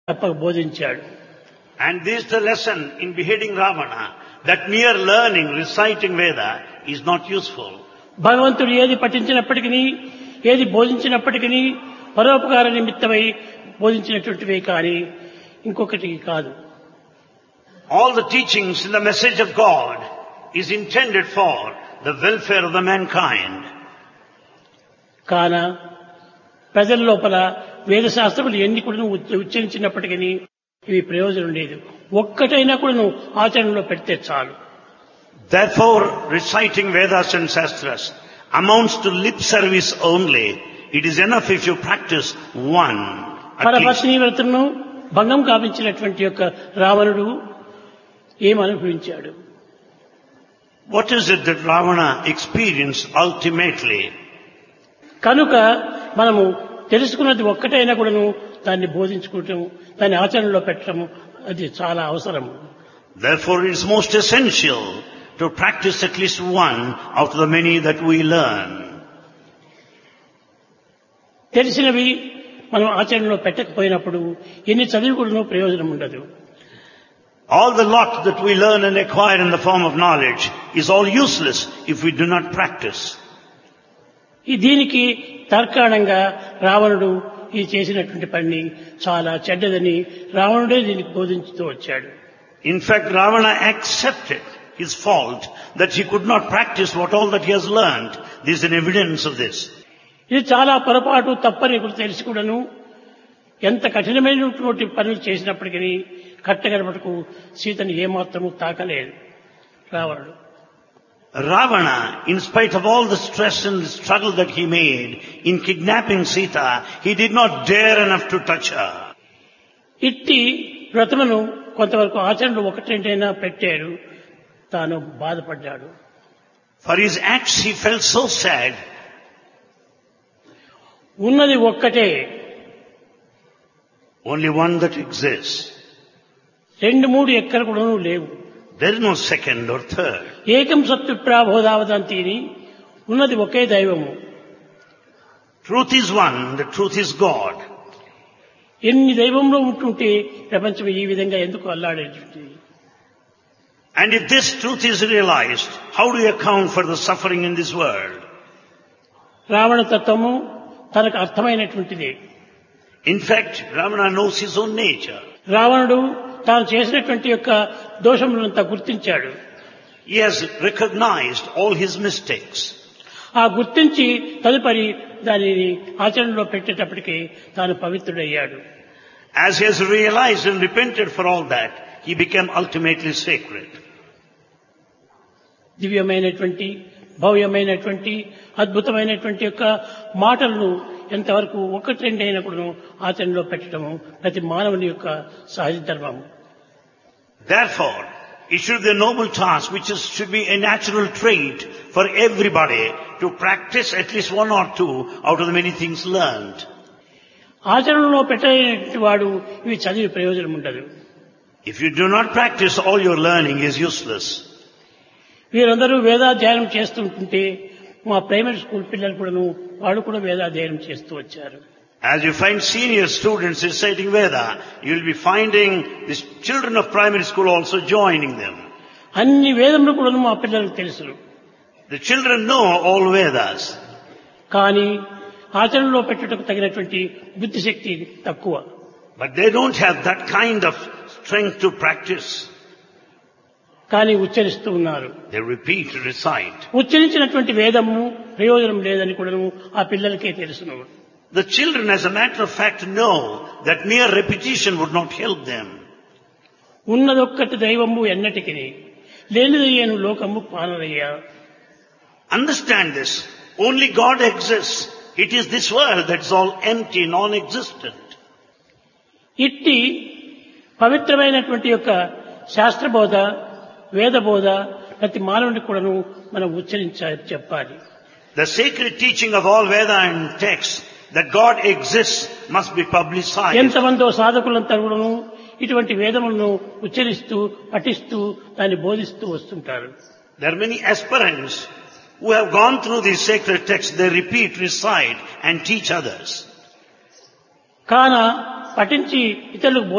తప్పక బోధించాడు And this is the lesson in beheading Ravana, that mere learning, reciting Veda is not useful. భగవంతుడు ఏది పఠించినప్పటికీ ఏది బోధించినప్పటికీ పరోపకార నిమిత్తమై బోధించినటువంటివే కానీ ఇంకొకటి కాదు All the teachings in the message of God is intended for the welfare of the mankind. కాన ప్రజల లోపల వేదశాస్త్రములు ఎన్ని కూడా ఉచ్చరించినప్పటికీ ఇవి ప్రయోజనం లేదు ఒక్కటైనా కూడా ఆచరణలో పెడితే చాలు Therefore, reciting Vedas and Shastras amounts to lip service only. It is enough if you practice one. At least. పరపత్ని వ్రతను భంగం కావించినటువంటి యొక్క రావణుడు ఏమనుభవించాడు What is it that Ravana experienced ultimately? కనుక మనము తెలుసుకున్నది ఒక్కటైనా కూడాను దాన్ని బోధించుకోవటం దాన్ని ఆచరణలో పెట్టడం అది చాలా అవసరం Therefore, it is most essential to practice at least one out of the many that we learn. తెలిసినవి మనం ఆచరణలో పెట్టకపోయినప్పుడు ఎన్ని చదివి కూడాను ప్రయోజనం ఉండదు All the lot that we learn and acquire in the form of knowledge is all useless if we do not practice. ఈ దీనికి తర్కాణంగా రావణుడు ఈ చేసినటువంటి పని చాలా చెడ్డదని రావణుడే దీనికి బోధించుతూ వచ్చాడు In fact, Ravana accepted his fault that he could not practice what all that he has learned. There is an evidence of this. ఇది చాలా పొరపాటు తప్పని కూడా తెలిసి కూడాను ఎంత కఠినమైనటువంటి పనులు చేసినప్పటికీ కట్టగడపటకు సీతను ఏమాత్రము తాకలేదు రావణుడు Ravana, in spite of all the stress and the struggle that he made in kidnapping Sita, he did not dare enough to touch her. ఇట్టి వ్రతమును కొంతవరకు ఆచరణలో ఒకటి రెండైనా పెట్టాడు తాను బాధపడ్డాడు For his acts he felt so sad. ఉన్నది ఒక్కటే Only one that exists. రెండు మూడు ఎక్కడ కూడాను లేవు There is no second or third. ఏకం సత్తు ప్రాబోధావదంతిని ఉన్నది ఒకే దైవము Truth is one, the truth is God. ఎన్ని దైవంలో ఉంటుంటే ప్రపంచం ఈ విధంగా ఎందుకు అల్లాడేటువంటి And if this truth is realized, how do you account for the suffering in this world? Ravana తత్వము తనకు అర్థమైనటువంటిది In fact, Ravana knows his own nature. రావణుడు తాను చేసినటువంటి యొక్క దోషములంతా గుర్తించాడు He has recognized all his mistakes. ఆ గుర్తించి తదుపరి దానిని ఆచరణలో పెట్టేటప్పటికి తాను పవిత్రుడయ్యాడు As he has realized and repented for all that, he became ultimately sacred. దివ్యమైనటువంటి భవ్యమైనటువంటి అద్భుతమైనటువంటి యొక్క మాటలను ఎంతవరకు ఒకటి రెండు అయినప్పుడు ఆచరణలో పెట్టడము ప్రతి మానవుని యొక్క సహజ ధర్మము Therefore, it should be a noble task which is, should be a natural trait for everybody to practice at least one or two out of the many things learned. ఆచరణలో పెట్టలేనటువంటి వాడు ఇవి చదివి ప్రయోజనం ఉండదు If you do not practice, all your learning is useless. వీరందరూ వేదాధ్యయనం చేస్తుంటుంటే మా primary school పిల్లలు కూడాను వాళ్ళు కూడా వేదాధ్యయనం చేస్తూ వచ్చారు As you find senior students reciting Veda, you will be finding the children of primary school also joining them. అన్ని వేదములు కూడాను మా పిల్లలకు తెలుసు The children know all Vedas, కానీ ఆచరణలో పెట్టుటకు తగినటువంటి బుద్ధిశక్తి తక్కువ but they don't have that kind of strength to practice. కానీ ఉచ్చరిస్తూ ఉన్నారు They repeat, recite. ఉచ్చరించినటువంటి వేదము ప్రయోజనం లేదని కూడాను ఆ పిల్లలకే తెలుసును The children, as a matter of fact, know that mere repetition would not help them. ఉన్నదొక్కటి దైవము ఎన్నటికి లేనిదయ్యాను లోకము పానరయ్యా Understand this. Only God exists. It is this world that's all empty, non-existent. ఇట్టి పవిత్రమైనటువంటి యొక్క శాస్త్రబోధ వేదబోధ ప్రతి మానవునికి కూడాను మనం ఉచ్చరించాలి చెప్పాలి The sacred teaching of all Veda and texts that God exists must be publicized. ఎంతమందో సాధకులంతా కూడాను ఇటువంటి వేదములను ఉచ్చరిస్తూ పఠిస్తూ దాన్ని బోధిస్తూ వస్తుంటారు There are many aspirants who have gone through these sacred texts. They repeat, recite and teach others. కాన పఠించి ఇతరులకు